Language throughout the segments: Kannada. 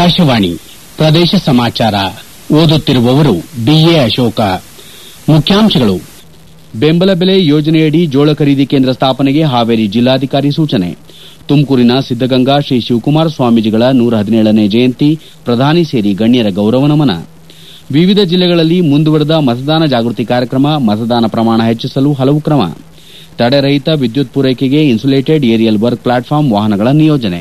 ಆಕಾಶವಾಣಿ ಪ್ರದೇಶ ಸಮಾಚಾರ ಓದುತ್ತಿರುವವರು ಬಿಎ ಅಶೋಕ ಮುಖ್ಯಾಂಶಗಳು ಬೆಂಬಲ ಬೆಲೆ ಯೋಜನೆಯಡಿ ಜೋಳ ಖರೀದಿ ಕೇಂದ್ರ ಸ್ಥಾಪನೆಗೆ ಹಾವೇರಿ ಜಿಲ್ಲಾಧಿಕಾರಿ ಸೂಚನೆ ತುಮಕೂರಿನ ಸಿದ್ದಗಂಗಾ ಶ್ರೀ ಶಿವಕುಮಾರ ಸ್ವಾಮೀಜಿಗಳ ನೂರ ಹದಿನೇಳನೇ ಜಯಂತಿ ಪ್ರಧಾನಿ ಸೇರಿ ಗಣ್ಯರ ಗೌರವ ನಮನ ವಿವಿಧ ಜಿಲ್ಲೆಗಳಲ್ಲಿ ಮುಂದುವರೆದ ಮತದಾನ ಜಾಗೃತಿ ಕಾರ್ಯಕ್ರಮ ಮತದಾನ ಪ್ರಮಾಣ ಹೆಚ್ಚಿಸಲು ಹಲವು ಕ್ರಮ ತಡೆರಹಿತ ವಿದ್ಯುತ್ ಪೂರೈಕೆಗೆ ಇನ್ಸುಲೇಟೆಡ್ ಏರಿಯಲ್ ವರ್ಕ್ ಪ್ಲಾಟ್ಫಾರ್ಮ್ ವಾಹನಗಳ ನಿಯೋಜನೆ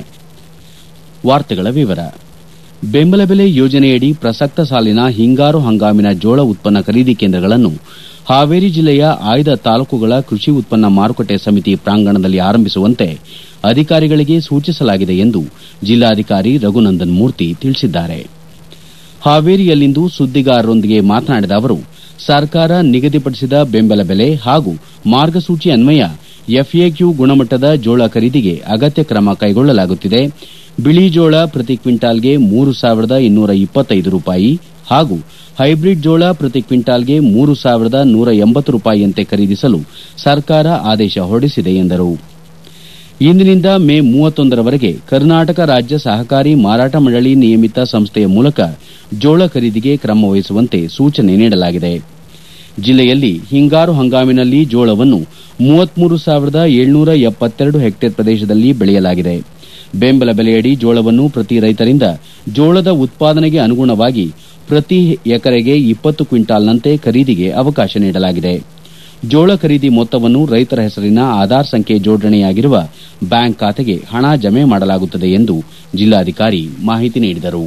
ಬೆಂಬಲ ಬೆಲೆ ಯೋಜನೆಯಡಿ ಪ್ರಸಕ್ತ ಸಾಲಿನ ಹಿಂಗಾರು ಹಂಗಾಮಿನ ಜೋಳ ಉತ್ಪನ್ನ ಖರೀದಿ ಕೇಂದ್ರಗಳನ್ನು ಹಾವೇರಿ ಜಿಲ್ಲೆಯ ಆಯ್ದ ತಾಲೂಕುಗಳ ಕೃಷಿ ಉತ್ಪನ್ನ ಮಾರುಕಟ್ಟೆ ಸಮಿತಿ ಪ್ರಾಂಗಣದಲ್ಲಿ ಆರಂಭಿಸುವಂತೆ ಅಧಿಕಾರಿಗಳಿಗೆ ಸೂಚಿಸಲಾಗಿದೆ ಎಂದು ಜಿಲ್ಲಾಧಿಕಾರಿ ರಘುನಂದನ್ ಮೂರ್ತಿ ತಿಳಿಸಿದ್ದಾರೆ ಹಾವೇರಿಯಲ್ಲಿಂದು ಸುದ್ದಿಗಾರರೊಂದಿಗೆ ಮಾತನಾಡಿದ ಅವರು ಸರ್ಕಾರ ನಿಗದಿಪಡಿಸಿದ ಬೆಂಬಲ ಬೆಲೆ ಹಾಗೂ ಮಾರ್ಗಸೂಚಿ ಅನ್ವಯ ಎಫ್ಎಕ್ಯೂ ಗುಣಮಟ್ಟದ ಜೋಳ ಖರೀದಿಗೆ ಅಗತ್ಯ ಕ್ರಮ ಕೈಗೊಳ್ಳಲಾಗುತ್ತಿದೆ ಬಿಳಿ ಜೋಳ ಪ್ರತಿ ಕ್ವಿಂಟಾಲ್ಗೆ ಮೂರು ಸಾವಿರದ ಇನ್ನೂರ ಇಪ್ಪತ್ತೈದು ರೂಪಾಯಿ ಹಾಗೂ ಹೈಬ್ರಿಡ್ ಜೋಳ ಪ್ರತಿ ಕ್ವಿಂಟಾಲ್ಗೆ ಮೂರು ಸಾವಿರದ ನೂರ ಎಂಬತ್ತು ರೂಪಾಯಿಯಂತೆ ಖರೀದಿಸಲು ಸರ್ಕಾರ ಆದೇಶ ಹೊರಡಿಸಿದೆ ಎಂದರು ಇಂದಿನಿಂದ ಮೇ ಮೂವತ್ತೊಂದರವರೆಗೆ ಕರ್ನಾಟಕ ರಾಜ್ಯ ಸಹಕಾರಿ ಮಾರಾಟ ಮಂಡಳಿ ನಿಯಮಿತ ಸಂಸ್ಥೆಯ ಮೂಲಕ ಜೋಳ ಖರೀದಿಗೆ ಕ್ರಮ ವಹಿಸುವಂತೆ ಸೂಚನೆ ನೀಡಲಾಗಿದೆ ಜಿಲ್ಲೆಯಲ್ಲಿ ಹಿಂಗಾರು ಹಂಗಾಮಿನಲ್ಲಿ ಜೋಳವನ್ನು ಮೂವತ್ಮೂರು ಸಾವಿರದ ಏಳ್ನೂರ ಎಪ್ಪತ್ತೆರಡು ಹೆಕ್ಟೇರ್ ಪ್ರದೇಶದಲ್ಲಿ ಬೆಳೆಯಲಾಗಿದೆ ಬೆಂಬಲ ಬೆಲೆಯಡಿ ಜೋಳವನ್ನು ಪ್ರತಿ ರೈತರಿಂದ ಜೋಳದ ಉತ್ಪಾದನೆಗೆ ಅನುಗುಣವಾಗಿ ಪ್ರತಿ ಎಕರೆಗೆ ಇಪ್ಪತ್ತು ಕ್ವಿಂಟಾಲ್ನಂತೆ ಖರೀದಿಗೆ ಅವಕಾಶ ನೀಡಲಾಗಿದೆ ಜೋಳ ಖರೀದಿ ಮೊತ್ತವನ್ನು ರೈತರ ಹೆಸರಿನ ಆಧಾರ್ ಸಂಖ್ಯೆ ಜೋಡಣೆಯಾಗಿರುವ ಬ್ಯಾಂಕ್ ಖಾತೆಗೆ ಹಣ ಜಮೆ ಮಾಡಲಾಗುತ್ತದೆ ಎಂದು ಜಿಲ್ಲಾಧಿಕಾರಿ ಮಾಹಿತಿ ನೀಡಿದರು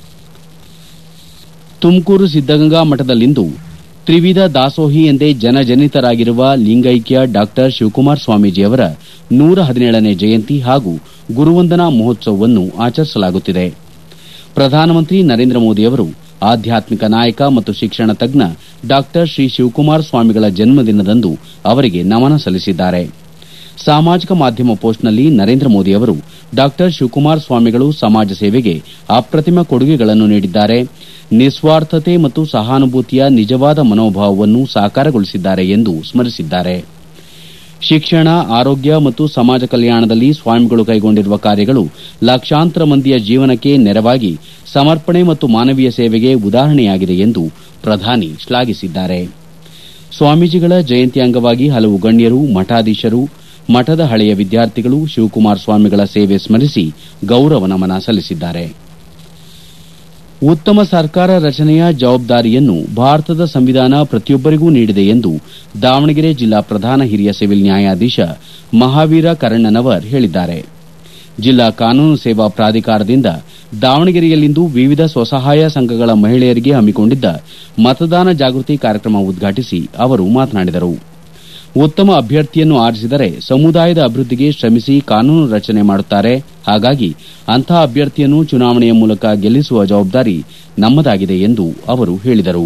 ತುಮಕೂರು ಸಿದ್ದಗಂಗಾ ಮಠದಲ್ಲಿಂದು ತ್ರಿವಿಧ ದಾಸೋಹಿ ಎಂದೇ ಜನಜನಿತರಾಗಿರುವ ಲಿಂಗೈಕ್ಯ ಡಾ ಶಿವಕುಮಾರ ಸ್ವಾಮೀಜಿಯವರ ನೂರ ಹದಿನೇಳನೇ ಜಯಂತಿ ಹಾಗೂ ಗುರುವಂದನಾ ಮಹೋತ್ಸವವನ್ನು ಆಚರಿಸಲಾಗುತ್ತಿದೆ ಪ್ರಧಾನಮಂತ್ರಿ ನರೇಂದ್ರ ಮೋದಿಯವರು ಆಧ್ಯಾತ್ಮಿಕ ನಾಯಕ ಮತ್ತು ಶಿಕ್ಷಣ ತಜ್ಞ ಡಾ ಶ್ರೀ ಶಿವಕುಮಾರ ಸ್ವಾಮಿಗಳ ಜನ್ಮದಿನದಂದು ಅವರಿಗೆ ನಮನ ಸಲ್ಲಿಸಿದ್ದಾರೆ ಸಾಮಾಜಿಕ ಮಾಧ್ಯಮ ಪೋಸ್ಟ್ನಲ್ಲಿ ನರೇಂದ್ರ ಮೋದಿ ಅವರು ಡಾ ಶಿವಕುಮಾರ ಸ್ವಾಮಿಗಳು ಸಮಾಜ ಸೇವೆಗೆ ಅಪ್ರತಿಮ ಕೊಡುಗೆಗಳನ್ನು ನೀಡಿದ್ದಾರೆ ನಿಸ್ವಾರ್ಥತೆ ಮತ್ತು ಸಹಾನುಭೂತಿಯ ನಿಜವಾದ ಮನೋಭಾವವನ್ನು ಸಾಕಾರಗೊಳಿಸಿದ್ದಾರೆ ಎಂದು ಸ್ಮರಿಸಿದ್ದಾರೆ ಶಿಕ್ಷಣ ಆರೋಗ್ಯ ಮತ್ತು ಸಮಾಜ ಕಲ್ಯಾಣದಲ್ಲಿ ಸ್ವಾಮಿಗಳು ಕೈಗೊಂಡಿರುವ ಕಾರ್ಯಗಳು ಲಕ್ಷಾಂತರ ಮಂದಿಯ ಜೀವನಕ್ಕೆ ನೆರವಾಗಿ ಸಮರ್ಪಣೆ ಮತ್ತು ಮಾನವೀಯ ಸೇವೆಗೆ ಉದಾಹರಣೆಯಾಗಿದೆ ಎಂದು ಪ್ರಧಾನಿ ಶ್ಲಾಘಿಸಿದ್ದಾರೆ ಸ್ವಾಮೀಜಿಗಳ ಜಯಂತಿ ಅಂಗವಾಗಿ ಹಲವು ಗಣ್ಯರು ಮಠಾಧೀಶರು ಮಠದ ಹಳೆಯ ವಿದ್ಯಾರ್ಥಿಗಳು ಶಿವಕುಮಾರ ಸ್ವಾಮಿಗಳ ಸೇವೆ ಸ್ಮರಿಸಿ ಗೌರವ ನಮನ ಸಲ್ಲಿಸಿದ್ದಾರೆ ಉತ್ತಮ ಸರ್ಕಾರ ರಚನೆಯ ಜವಾಬ್ದಾರಿಯನ್ನು ಭಾರತದ ಸಂವಿಧಾನ ಪ್ರತಿಯೊಬ್ಬರಿಗೂ ನೀಡಿದೆ ಎಂದು ದಾವಣಗೆರೆ ಜಿಲ್ಲಾ ಪ್ರಧಾನ ಹಿರಿಯ ಸಿವಿಲ್ ನ್ಯಾಯಾಧೀಶ ಮಹಾವೀರ ಕರಣ್ಣನವರ್ ಹೇಳಿದ್ದಾರೆ ಜಿಲ್ಲಾ ಕಾನೂನು ಸೇವಾ ಪ್ರಾಧಿಕಾರದಿಂದ ದಾವಣಗೆರೆಯಲ್ಲಿಂದು ವಿವಿಧ ಸ್ವಸಹಾಯ ಸಂಘಗಳ ಮಹಿಳೆಯರಿಗೆ ಹಮ್ಮಿಕೊಂಡಿದ್ದ ಮತದಾನ ಜಾಗೃತಿ ಕಾರ್ಯಕ್ರಮ ಉದ್ಘಾಟಿಸಿ ಅವರು ಮಾತನಾಡಿದರು ಉತ್ತಮ ಅಭ್ಯರ್ಥಿಯನ್ನು ಆರಿಸಿದರೆ ಸಮುದಾಯದ ಅಭಿವೃದ್ಧಿಗೆ ಶ್ರಮಿಸಿ ಕಾನೂನು ರಚನೆ ಮಾಡುತ್ತಾರೆ ಹಾಗಾಗಿ ಅಂತಹ ಅಭ್ಯರ್ಥಿಯನ್ನು ಚುನಾವಣೆಯ ಮೂಲಕ ಗೆಲ್ಲಿಸುವ ಜವಾಬ್ದಾರಿ ನಮ್ಮದಾಗಿದೆ ಎಂದು ಅವರು ಹೇಳಿದರು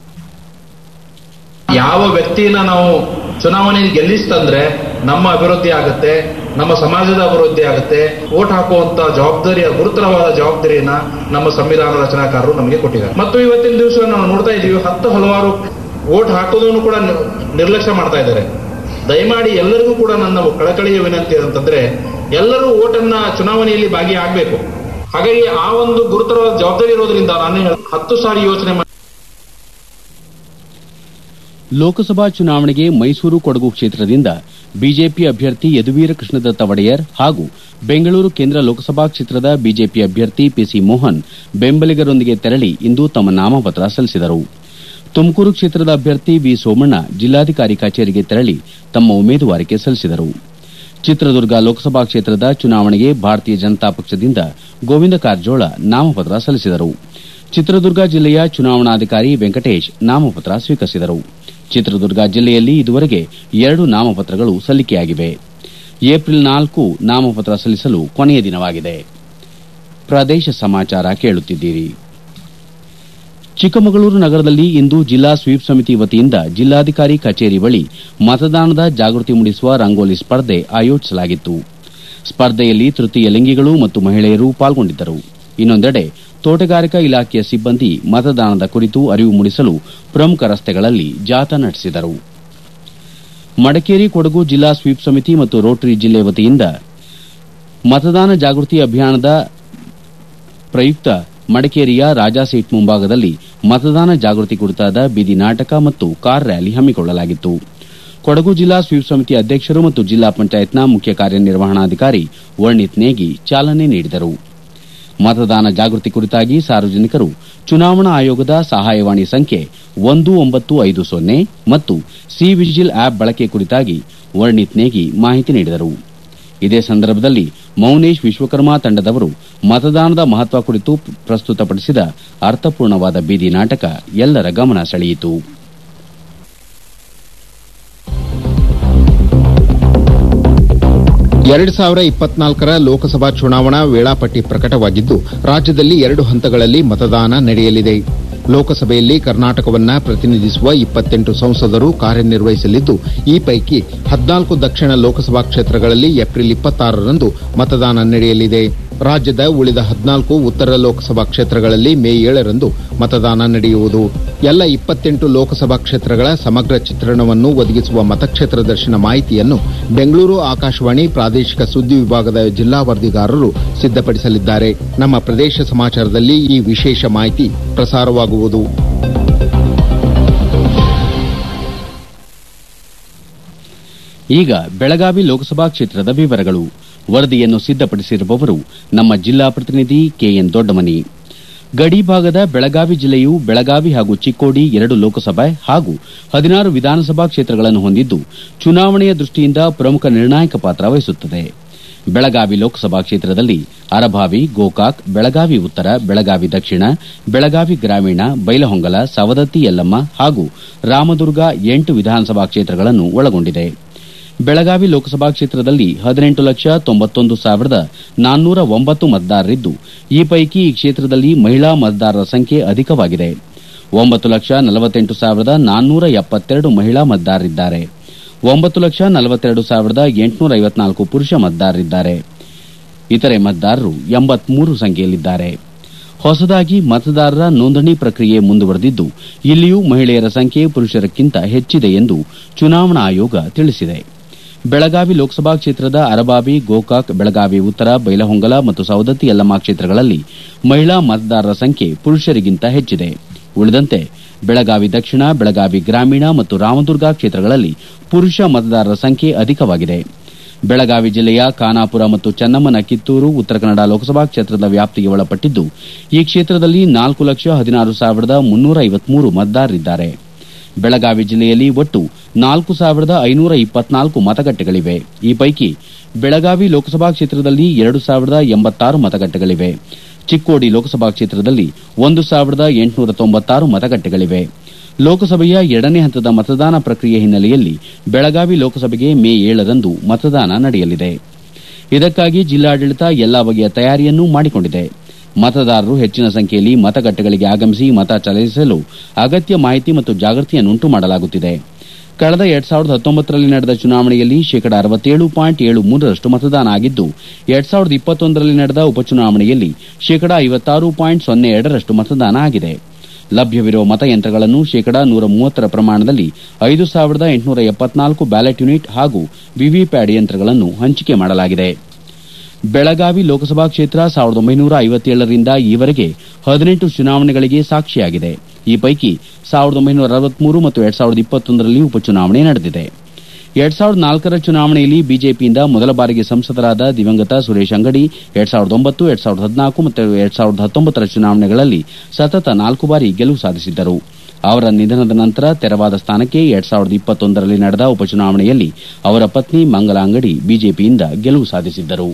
ಯಾವ ವ್ಯಕ್ತಿನ ನಾವು ಚುನಾವಣೆಯಲ್ಲಿ ಗೆಲ್ಲಿಸ್ತಂದ್ರೆ ನಮ್ಮ ಅಭಿವೃದ್ಧಿ ಆಗುತ್ತೆ ನಮ್ಮ ಸಮಾಜದ ಅಭಿವೃದ್ಧಿ ಆಗುತ್ತೆ ಓಟ್ ಹಾಕುವಂತ ಜವಾಬ್ದಾರಿಯ ಗುರುತರವಾದ ಜವಾಬ್ದಾರಿಯನ್ನ ನಮ್ಮ ಸಂವಿಧಾನ ರಚನಾಕಾರರು ನಮಗೆ ಕೊಟ್ಟಿದ್ದಾರೆ ಮತ್ತು ಇವತ್ತಿನ ದಿವಸ ನಾವು ನೋಡ್ತಾ ಇದ್ದೀವಿ ಹತ್ತು ಹಲವಾರು ಓಟ್ ಹಾಕೋದನ್ನು ಕೂಡ ನಿರ್ಲಕ್ಷ್ಯ ಮಾಡ್ತಾ ಇದ್ದಾರೆ ದಯಮಾಡಿ ಎಲ್ಲರಿಗೂ ಕೂಡ ನನ್ನ ಕಳಕಳಿಯ ವಿನಂತಿ ಅಂತಂದ್ರೆ ಎಲ್ಲರೂ ಓಟನ್ನ ಚುನಾವಣೆಯಲ್ಲಿ ಭಾಗಿಯಾಗಬೇಕು ಹಾಗಾಗಿ ಆ ಒಂದು ಗುರುತರವಾದ ಜವಾಬ್ದಾರಿ ಇರೋದ್ರಿಂದ ನಾನು ಹತ್ತು ಸಾರಿ ಯೋಚನೆ ಮಾಡಿ ಲೋಕಸಭಾ ಚುನಾವಣೆಗೆ ಮೈಸೂರು ಕೊಡಗು ಕ್ಷೇತ್ರದಿಂದ ಬಿಜೆಪಿ ಅಭ್ಯರ್ಥಿ ಯದುವೀರ ಕೃಷ್ಣದತ್ತ ಒಡೆಯರ್ ಹಾಗೂ ಬೆಂಗಳೂರು ಕೇಂದ್ರ ಲೋಕಸಭಾ ಕ್ಷೇತ್ರದ ಬಿಜೆಪಿ ಅಭ್ಯರ್ಥಿ ಪಿಸಿ ಮೋಹನ್ ಬೆಂಬಲಿಗರೊಂದಿಗೆ ತೆರಳಿ ಇಂದು ತಮ್ಮ ನಾಮಪತ್ರ ಸಲ್ಲಿಸಿದರು ತುಮಕೂರು ಕ್ಷೇತ್ರದ ಅಭ್ಯರ್ಥಿ ವಿ ಸೋಮಣ್ಣ ಜಿಲ್ಲಾಧಿಕಾರಿ ಕಚೇರಿಗೆ ತೆರಳಿ ತಮ್ಮ ಉಮೇದುವಾರಿಕೆ ಸಲ್ಲಿಸಿದರು ಚಿತ್ರದುರ್ಗ ಲೋಕಸಭಾ ಕ್ಷೇತ್ರದ ಚುನಾವಣೆಗೆ ಭಾರತೀಯ ಜನತಾ ಪಕ್ಷದಿಂದ ಗೋವಿಂದ ಕಾರಜೋಳ ನಾಮಪತ್ರ ಸಲ್ಲಿಸಿದರು ಚಿತ್ರದುರ್ಗ ಜಿಲ್ಲೆಯ ಚುನಾವಣಾಧಿಕಾರಿ ವೆಂಕಟೇಶ್ ನಾಮಪತ್ರ ಸ್ವೀಕರಿಸಿದರು ಚಿತ್ರದುರ್ಗ ಜಿಲ್ಲೆಯಲ್ಲಿ ಇದುವರೆಗೆ ಎರಡು ನಾಮಪತ್ರಗಳು ಸಲ್ಲಿಕೆಯಾಗಿವೆ ಏಪ್ರಿಲ್ ನಾಲ್ಕು ನಾಮಪತ್ರ ಸಲ್ಲಿಸಲು ಕೊನೆಯ ದಿನವಾಗಿದೆ ಪ್ರದೇಶ ಸಮಾಚಾರ ಕೇಳುತ್ತಿದ್ದೀರಿ ಚಿಕ್ಕಮಗಳೂರು ನಗರದಲ್ಲಿ ಇಂದು ಜಿಲ್ಲಾ ಸ್ವೀಪ್ ಸಮಿತಿ ವತಿಯಿಂದ ಜಿಲ್ಲಾಧಿಕಾರಿ ಕಚೇರಿ ಬಳಿ ಮತದಾನದ ಜಾಗೃತಿ ಮೂಡಿಸುವ ರಂಗೋಲಿ ಸ್ಪರ್ಧೆ ಆಯೋಜಿಸಲಾಗಿತ್ತು ಸ್ಪರ್ಧೆಯಲ್ಲಿ ತೃತೀಯ ಲಿಂಗಿಗಳು ಮತ್ತು ಮಹಿಳೆಯರು ಪಾಲ್ಗೊಂಡಿದ್ದರು ಇನ್ನೊಂದೆಡೆ ತೋಟಗಾರಿಕಾ ಇಲಾಖೆಯ ಸಿಬ್ಬಂದಿ ಮತದಾನದ ಕುರಿತು ಅರಿವು ಮೂಡಿಸಲು ಪ್ರಮುಖ ರಸ್ತೆಗಳಲ್ಲಿ ಜಾಥಾ ನಡೆಸಿದರು ಮಡಿಕೇರಿ ಕೊಡಗು ಜಿಲ್ಲಾ ಸ್ವೀಪ್ ಸಮಿತಿ ಮತ್ತು ರೋಟರಿ ಜಿಲ್ಲೆ ವತಿಯಿಂದ ಮತದಾನ ಜಾಗೃತಿ ಅಭಿಯಾನದ ಪ್ರಯುಕ್ತ ಮಡಿಕೇರಿಯ ರಾಜಾ ಸೀಟ್ ಮುಂಭಾಗದಲ್ಲಿ ಮತದಾನ ಜಾಗೃತಿ ಕುರಿತಾದ ಬೀದಿ ನಾಟಕ ಮತ್ತು ಕಾರ್ ರ್ಯಾಲಿ ಹಮ್ಮಿಕೊಳ್ಳಲಾಗಿತ್ತು ಕೊಡಗು ಜಿಲ್ಲಾ ಸ್ವೀಪ್ ಸಮಿತಿ ಅಧ್ಯಕ್ಷರು ಮತ್ತು ಜಿಲ್ಲಾ ಪಂಚಾಯತ್ನ ಮುಖ್ಯ ಕಾರ್ಯನಿರ್ವಹಣಾಧಿಕಾರಿ ವರ್ಣಿತ್ ನೇಗಿ ಚಾಲನೆ ನೀಡಿದರು ಮತದಾನ ಜಾಗೃತಿ ಕುರಿತಾಗಿ ಸಾರ್ವಜನಿಕರು ಚುನಾವಣಾ ಆಯೋಗದ ಸಹಾಯವಾಣಿ ಸಂಖ್ಯೆ ಒಂದು ಒಂಬತ್ತು ಐದು ಸೊನ್ನೆ ಮತ್ತು ಸಿ ವಿಜಿಲ್ ಆಪ್ ಬಳಕೆ ಕುರಿತಾಗಿ ವರ್ಣಿತ್ ನೇಗಿ ಮಾಹಿತಿ ನೀಡಿದರು ಇದೇ ಸಂದರ್ಭದಲ್ಲಿ ಮೌನೇಶ್ ವಿಶ್ವಕರ್ಮ ತಂಡದವರು ಮತದಾನದ ಮಹತ್ವ ಕುರಿತು ಪ್ರಸ್ತುತಪಡಿಸಿದ ಅರ್ಥಪೂರ್ಣವಾದ ಬೀದಿ ನಾಟಕ ಎಲ್ಲರ ಗಮನ ಸೆಳೆಯಿತು ಎರಡು ಸಾವಿರ ಇಪ್ಪತ್ನಾಲ್ಕರ ಲೋಕಸಭಾ ಚುನಾವಣಾ ವೇಳಾಪಟ್ಟಿ ಪ್ರಕಟವಾಗಿದ್ದು ರಾಜ್ಯದಲ್ಲಿ ಎರಡು ಹಂತಗಳಲ್ಲಿ ಮತದಾನ ನಡೆಯಲಿದೆ ಲೋಕಸಭೆಯಲ್ಲಿ ಕರ್ನಾಟಕವನ್ನ ಪ್ರತಿನಿಧಿಸುವ ಇಪ್ಪತ್ತೆಂಟು ಸಂಸದರು ಕಾರ್ಯನಿರ್ವಹಿಸಲಿದ್ದು ಈ ಪೈಕಿ ಹದಿನಾಲ್ಕು ದಕ್ಷಿಣ ಲೋಕಸಭಾ ಕ್ಷೇತ್ರಗಳಲ್ಲಿ ಏಪ್ರಿಲ್ ಇಪ್ಪತ್ತಾರರಂದು ಮತದಾನ ನಡೆಯಲಿದೆ ರಾಜ್ಯದ ಉಳಿದ ಹದಿನಾಲ್ಕು ಉತ್ತರ ಲೋಕಸಭಾ ಕ್ಷೇತ್ರಗಳಲ್ಲಿ ಮೇ ಏಳರಂದು ಮತದಾನ ನಡೆಯುವುದು ಎಲ್ಲ ಇಪ್ಪತ್ತೆಂಟು ಲೋಕಸಭಾ ಕ್ಷೇತ್ರಗಳ ಸಮಗ್ರ ಚಿತ್ರಣವನ್ನು ಒದಗಿಸುವ ಮತಕ್ಷೇತ್ರ ದರ್ಶನ ಮಾಹಿತಿಯನ್ನು ಬೆಂಗಳೂರು ಆಕಾಶವಾಣಿ ಪ್ರಾದೇಶಿಕ ಸುದ್ದಿ ವಿಭಾಗದ ಜಿಲ್ಲಾ ವರದಿಗಾರರು ಸಿದ್ದಪಡಿಸಲಿದ್ದಾರೆ ನಮ್ಮ ಪ್ರದೇಶ ಸಮಾಚಾರದಲ್ಲಿ ಈ ವಿಶೇಷ ಮಾಹಿತಿ ಪ್ರಸಾರವಾಗುವುದು ಈಗ ಬೆಳಗಾವಿ ಲೋಕಸಭಾ ಕ್ಷೇತ್ರದ ವಿವರಗಳು ವರದಿಯನ್ನು ಸಿದ್ದಪಡಿಸಿರುವವರು ನಮ್ಮ ಜಿಲ್ಲಾ ಪ್ರತಿನಿಧಿ ಕೆಎನ್ ದೊಡ್ಡಮನಿ ಗಡಿ ಭಾಗದ ಬೆಳಗಾವಿ ಜಿಲ್ಲೆಯು ಬೆಳಗಾವಿ ಹಾಗೂ ಚಿಕ್ಕೋಡಿ ಎರಡು ಲೋಕಸಭೆ ಹಾಗೂ ಹದಿನಾರು ವಿಧಾನಸಭಾ ಕ್ಷೇತ್ರಗಳನ್ನು ಹೊಂದಿದ್ದು ಚುನಾವಣೆಯ ದೃಷ್ಟಿಯಿಂದ ಪ್ರಮುಖ ನಿರ್ಣಾಯಕ ಪಾತ್ರ ವಹಿಸುತ್ತದೆ ಬೆಳಗಾವಿ ಲೋಕಸಭಾ ಕ್ಷೇತ್ರದಲ್ಲಿ ಅರಭಾವಿ ಗೋಕಾಕ್ ಬೆಳಗಾವಿ ಉತ್ತರ ಬೆಳಗಾವಿ ದಕ್ಷಿಣ ಬೆಳಗಾವಿ ಗ್ರಾಮೀಣ ಬೈಲಹೊಂಗಲ ಸವದತ್ತಿ ಯಲ್ಲಮ್ಮ ಹಾಗೂ ರಾಮದುರ್ಗ ಎಂಟು ವಿಧಾನಸಭಾ ಕ್ಷೇತ್ರಗಳನ್ನು ಒಳಗೊಂಡಿದೆ ಬೆಳಗಾವಿ ಲೋಕಸಭಾ ಕ್ಷೇತ್ರದಲ್ಲಿ ಹದಿನೆಂಟು ಲಕ್ಷ ತೊಂಬತ್ತೊಂದು ಸಾವಿರದ ನಾನ್ನೂರ ಒಂಬತ್ತು ಮತದಾರರಿದ್ದು ಈ ಪೈಕಿ ಈ ಕ್ಷೇತ್ರದಲ್ಲಿ ಮಹಿಳಾ ಮತದಾರರ ಸಂಖ್ಯೆ ಅಧಿಕವಾಗಿದೆ ಒಂಬತ್ತು ಲಕ್ಷ ನಲವತ್ತೆಂಟು ಸಾವಿರದ ನಾನ್ನೂರ ಎಪ್ಪತ್ತೆರಡು ಮಹಿಳಾ ಮತದಾರರಿದ್ದಾರೆ ಒಂಬತ್ತು ಲಕ್ಷ ನಲವತ್ತೆರಡು ಸಾವಿರದ ಎಂಟುನೂರ ಐವತ್ನಾಲ್ಕು ಪುರುಷ ಮತದಾರರಿದ್ದಾರೆ ಇತರೆ ಮತದಾರರು ಎಂಬತ್ಮೂರು ಸಂಖ್ಯೆಯಲ್ಲಿದ್ದಾರೆ ಹೊಸದಾಗಿ ಮತದಾರರ ನೋಂದಣಿ ಪ್ರಕ್ರಿಯೆ ಮುಂದುವರೆದಿದ್ದು ಇಲ್ಲಿಯೂ ಮಹಿಳೆಯರ ಸಂಖ್ಯೆ ಪುರುಷರಕ್ಕಿಂತ ಹೆಚ್ಚಿದೆ ಎಂದು ಚುನಾವಣಾ ಆಯೋಗ ತಿಳಿಸಿದೆ ಬೆಳಗಾವಿ ಲೋಕಸಭಾ ಕ್ಷೇತ್ರದ ಅರಬಾವಿ ಗೋಕಾಕ್ ಬೆಳಗಾವಿ ಉತ್ತರ ಬೈಲಹೊಂಗಲ ಮತ್ತು ಸವದತ್ತಿ ಯಲ್ಲಮ್ಮ ಕ್ಷೇತ್ರಗಳಲ್ಲಿ ಮಹಿಳಾ ಮತದಾರರ ಸಂಖ್ಯೆ ಪುರುಷರಿಗಿಂತ ಹೆಚ್ಚಿದೆ ಉಳಿದಂತೆ ಬೆಳಗಾವಿ ದಕ್ಷಿಣ ಬೆಳಗಾವಿ ಗ್ರಾಮೀಣ ಮತ್ತು ರಾಮದುರ್ಗ ಕ್ಷೇತ್ರಗಳಲ್ಲಿ ಪುರುಷ ಮತದಾರರ ಸಂಖ್ಯೆ ಅಧಿಕವಾಗಿದೆ ಬೆಳಗಾವಿ ಜಿಲ್ಲೆಯ ಖಾನಾಪುರ ಮತ್ತು ಚೆನ್ನಮ್ಮನ ಕಿತ್ತೂರು ಉತ್ತರ ಕನ್ನಡ ಲೋಕಸಭಾ ಕ್ಷೇತ್ರದ ವ್ಯಾಪ್ತಿಗೆ ಒಳಪಟ್ಟಿದ್ದು ಈ ಕ್ಷೇತ್ರದಲ್ಲಿ ನಾಲ್ಕು ಲಕ್ಷ ಹದಿನಾರು ಸಾವಿರದ ಮುನ್ನೂರ ಐವತ್ಮೂರು ಮತದಾರರಿದ್ದಾರೆ ಬೆಳಗಾವಿ ಜಿಲ್ಲೆಯಲ್ಲಿ ಒಟ್ಟು ನಾಲ್ಕು ಸಾವಿರದ ಐನೂರ ಇಪ್ಪತ್ನಾಲ್ಕು ಮತಗಟ್ಟೆಗಳಿವೆ ಈ ಪೈಕಿ ಬೆಳಗಾವಿ ಲೋಕಸಭಾ ಕ್ಷೇತ್ರದಲ್ಲಿ ಎರಡು ಸಾವಿರದ ಎಂಬತ್ತಾರು ಮತಗಟ್ಟೆಗಳಿವೆ ಚಿಕ್ಕೋಡಿ ಲೋಕಸಭಾ ಕ್ಷೇತ್ರದಲ್ಲಿ ಒಂದು ಸಾವಿರದ ಎಂಟುನೂರ ತೊಂಬತ್ತಾರು ಮತಗಟ್ಟೆಗಳಿವೆ ಲೋಕಸಭೆಯ ಎರಡನೇ ಹಂತದ ಮತದಾನ ಪ್ರಕ್ರಿಯೆ ಹಿನ್ನೆಲೆಯಲ್ಲಿ ಬೆಳಗಾವಿ ಲೋಕಸಭೆಗೆ ಮೇ ಏಳರಂದು ಮತದಾನ ನಡೆಯಲಿದೆ ಇದಕ್ಕಾಗಿ ಜಿಲ್ಲಾಡಳಿತ ಎಲ್ಲಾ ಬಗೆಯ ತಯಾರಿಯನ್ನೂ ಮಾಡಿಕೊಂಡಿದೆ ಮತದಾರರು ಹೆಚ್ಚಿನ ಸಂಖ್ಯೆಯಲ್ಲಿ ಮತಗಟ್ಟೆಗಳಿಗೆ ಆಗಮಿಸಿ ಮತ ಚಲಾಯಿಸಲು ಅಗತ್ಯ ಮಾಹಿತಿ ಮತ್ತು ಜಾಗೃತಿಯನ್ನುಂಟು ಮಾಡಲಾಗುತ್ತಿದೆ ಕಳೆದ ಎರಡ್ ಸಾವಿರದ ಹತ್ತೊಂಬತ್ತರಲ್ಲಿ ನಡೆದ ಚುನಾವಣೆಯಲ್ಲಿ ಶೇಕಡ ಅರವತ್ತೇಳು ಪಾಯಿಂಟ್ ಏಳು ಮೂರರಷ್ಟು ಮತದಾನ ಆಗಿದ್ದು ಎರಡ್ ಸಾವಿರದ ಇಪ್ಪತ್ತೊಂದರಲ್ಲಿ ನಡೆದ ಉಪಚುನಾವಣೆಯಲ್ಲಿ ಶೇಕಡ ಐವತ್ತಾರು ಪಾಯಿಂಟ್ ಸೊನ್ನೆ ಎರಡರಷ್ಟು ಮತದಾನ ಆಗಿದೆ ಲಭ್ಯವಿರುವ ಮತಯಂತ್ರಗಳನ್ನು ಶೇಕಡ ನೂರ ಮೂವತ್ತರ ಪ್ರಮಾಣದಲ್ಲಿ ಐದು ಸಾವಿರದ ಎಂಟುನೂರ ಎಪ್ಪತ್ನಾಲ್ಕು ಬ್ಯಾಲೆಟ್ ಯೂನಿಟ್ ಹಾಗೂ ವಿವಿಪ್ಯಾಟ್ ಯಂತ್ರಗಳನ್ನು ಹಂಚಿಕೆ ಮಾಡಲಾಗಿದೆ ಬೆಳಗಾವಿ ಲೋಕಸಭಾ ಕ್ಷೇತ್ರ ಸಾವಿರದ ಒಂಬೈನೂರ ಐವತ್ತೇಳರಿಂದ ಈವರೆಗೆ ಹದಿನೆಂಟು ಚುನಾವಣೆಗಳಿಗೆ ಸಾಕ್ಷಿಯಾಗಿದೆ ಈ ಪೈಕಿ ಸಾವಿರದ ಒಂಬೈನೂರ ಅರವತ್ಮೂರು ಮತ್ತು ಎರಡ್ ಸಾವಿರದ ಇಪ್ಪತ್ತೊಂದರಲ್ಲಿ ಉಪಚುನಾವಣೆ ನಡೆದಿದೆ ಎರಡ್ ಸಾವಿರದ ನಾಲ್ಕರ ಚುನಾವಣೆಯಲ್ಲಿ ಬಿಜೆಪಿಯಿಂದ ಮೊದಲ ಬಾರಿಗೆ ಸಂಸದರಾದ ದಿವಂಗತ ಸುರೇಶ್ ಅಂಗಡಿ ಎರಡ್ ಸಾವಿರದ ಒಂಬತ್ತು ಎರಡ್ ಸಾವಿರದ ಹದಿನಾಲ್ಕು ಮತ್ತು ಎರಡ್ ಸಾವಿರದ ಹತ್ತೊಂಬತ್ತರ ಚುನಾವಣೆಗಳಲ್ಲಿ ಸತತ ನಾಲ್ಕು ಬಾರಿ ಗೆಲುವು ಸಾಧಿಸಿದ್ದರು ಅವರ ನಿಧನದ ನಂತರ ತೆರವಾದ ಸ್ಥಾನಕ್ಕೆ ಎರಡ್ ಸಾವಿರದ ಇಪ್ಪತ್ತೊಂದರಲ್ಲಿ ನಡೆದ ಉಪಚುನಾವಣೆಯಲ್ಲಿ ಅವರ ಪತ್ನಿ ಮಂಗಲಾ ಅಂಗಡಿ ಬಿಜೆಪಿಯಿಂದ ಗೆಲುವು ಸಾಧಿಸಿದ್ದರು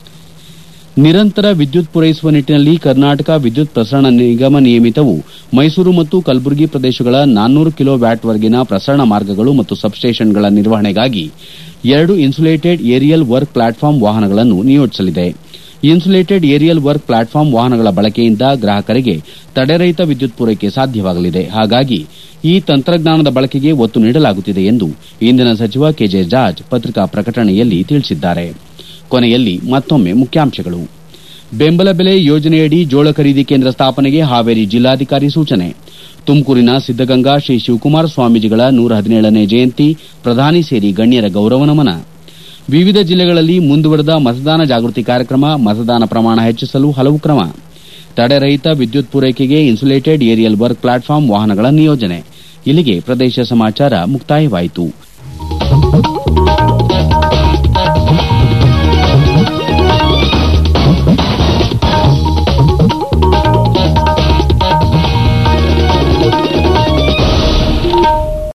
ನಿರಂತರ ವಿದ್ಯುತ್ ಪೂರೈಸುವ ನಿಟ್ಟಿನಲ್ಲಿ ಕರ್ನಾಟಕ ವಿದ್ಯುತ್ ಪ್ರಸರಣ ನಿಗಮ ನಿಯಮಿತವು ಮೈಸೂರು ಮತ್ತು ಕಲಬುರಗಿ ಪ್ರದೇಶಗಳ ನಾನ್ನೂರು ಕಿಲೋ ವ್ಯಾಟ್ವರೆಗಿನ ಪ್ರಸರಣ ಮಾರ್ಗಗಳು ಮತ್ತು ಸಬ್ಸ್ಟೇಷನ್ಗಳ ನಿರ್ವಹಣೆಗಾಗಿ ಎರಡು ಇನ್ಸುಲೇಟೆಡ್ ಏರಿಯಲ್ ವರ್ಕ್ ಪ್ಲಾಟ್ಫಾರ್ಮ್ ವಾಹನಗಳನ್ನು ನಿಯೋಜಿಸಲಿದೆ ಇನ್ಸುಲೇಟೆಡ್ ಏರಿಯಲ್ ವರ್ಕ್ ಪ್ಲಾಟ್ಫಾರ್ಮ್ ವಾಹನಗಳ ಬಳಕೆಯಿಂದ ಗ್ರಾಹಕರಿಗೆ ತಡೆರಹಿತ ವಿದ್ಯುತ್ ಪೂರೈಕೆ ಸಾಧ್ಯವಾಗಲಿದೆ ಹಾಗಾಗಿ ಈ ತಂತ್ರಜ್ಞಾನದ ಬಳಕೆಗೆ ಒತ್ತು ನೀಡಲಾಗುತ್ತಿದೆ ಎಂದು ಇಂಧನ ಸಚಿವ ಕೆಜೆ ಜಾರ್ಜ್ ಪತ್ರಿಕಾ ಪ್ರಕಟಣೆಯಲ್ಲಿ ತಿಳಿಸಿದ್ದಾರೆ ಕೊನೆಯಲ್ಲಿ ಮತ್ತೊಮ್ಮೆ ಮುಖ್ಯಾಂಶಗಳು ಬೆಂಬಲ ಬೆಲೆ ಯೋಜನೆಯಡಿ ಜೋಳ ಖರೀದಿ ಕೇಂದ್ರ ಸ್ಥಾಪನೆಗೆ ಹಾವೇರಿ ಜಿಲ್ಲಾಧಿಕಾರಿ ಸೂಚನೆ ತುಮಕೂರಿನ ಸಿದ್ದಗಂಗಾ ಶ್ರೀ ಶಿವಕುಮಾರ ಸ್ವಾಮೀಜಿಗಳ ನೂರ ಹದಿನೇಳನೇ ಜಯಂತಿ ಪ್ರಧಾನಿ ಸೇರಿ ಗಣ್ಯರ ಗೌರವ ನಮನ ವಿವಿಧ ಜಿಲ್ಲೆಗಳಲ್ಲಿ ಮುಂದುವರೆದ ಮತದಾನ ಜಾಗೃತಿ ಕಾರ್ಯಕ್ರಮ ಮತದಾನ ಪ್ರಮಾಣ ಹೆಚ್ಚಿಸಲು ಹಲವು ಕ್ರಮ ತಡೆರಹಿತ ವಿದ್ಯುತ್ ಪೂರೈಕೆಗೆ ಇನ್ಸುಲೇಟೆಡ್ ಏರಿಯಲ್ ವರ್ಕ್ ಪ್ಲಾಟ್ಫಾರ್ಮ್ ವಾಹನಗಳ ನಿಯೋಜನೆ ಇಲ್ಲಿಗೆ ಪ್ರದೇಶ ಸಮಾಚಾರ ಮುಕ್ತಾಯವಾಯಿತು